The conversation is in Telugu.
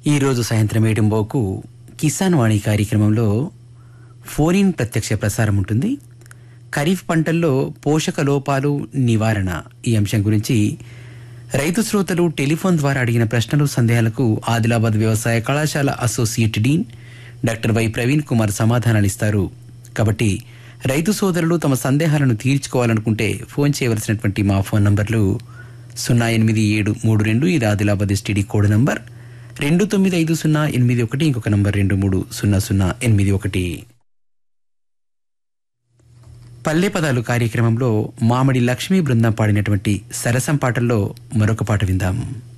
ఈరోజు సాయంత్రం ఏడింబోకు కిసాన్ వాణి కార్యక్రమంలో ఫోన్ ఇన్ ప్రత్యక్ష ప్రసారం ఉంటుంది ఖరీఫ్ పంటల్లో పోషక లోపాలు నివారణ ఈ అంశం గురించి రైతు శ్రోతలు టెలిఫోన్ ద్వారా అడిగిన ప్రశ్నలు సందేహాలకు ఆదిలాబాద్ వ్యవసాయ కళాశాల associate dean doctor Y Praveen Kumar సమాధానాలు ఇస్తారు కాబట్టి రైతు సోదరులు తమ సందేహాలను తీర్చుకోవాలనుకుంటే ఫోన్ చేయవలసినటువంటి మా ఫోన్ నంబర్లు సున్నా ఎనిమిది ఏడు మూడు రెండు ఇది ఆదిలాబాద్ ఎస్టీడీ కోడ్ నంబర్ రెండు తొమ్మిది ఐదు సున్నా ఎనిమిది ఒకటి ఇంకొక నంబర్ రెండు మూడు సున్నా సున్నా ఎనిమిది ఒకటి పల్లె పదాలు కార్యక్రమంలో మామిడి లక్ష్మీ బృందం పాడినటువంటి సరసం పాటల్లో మరొక పాట విందాం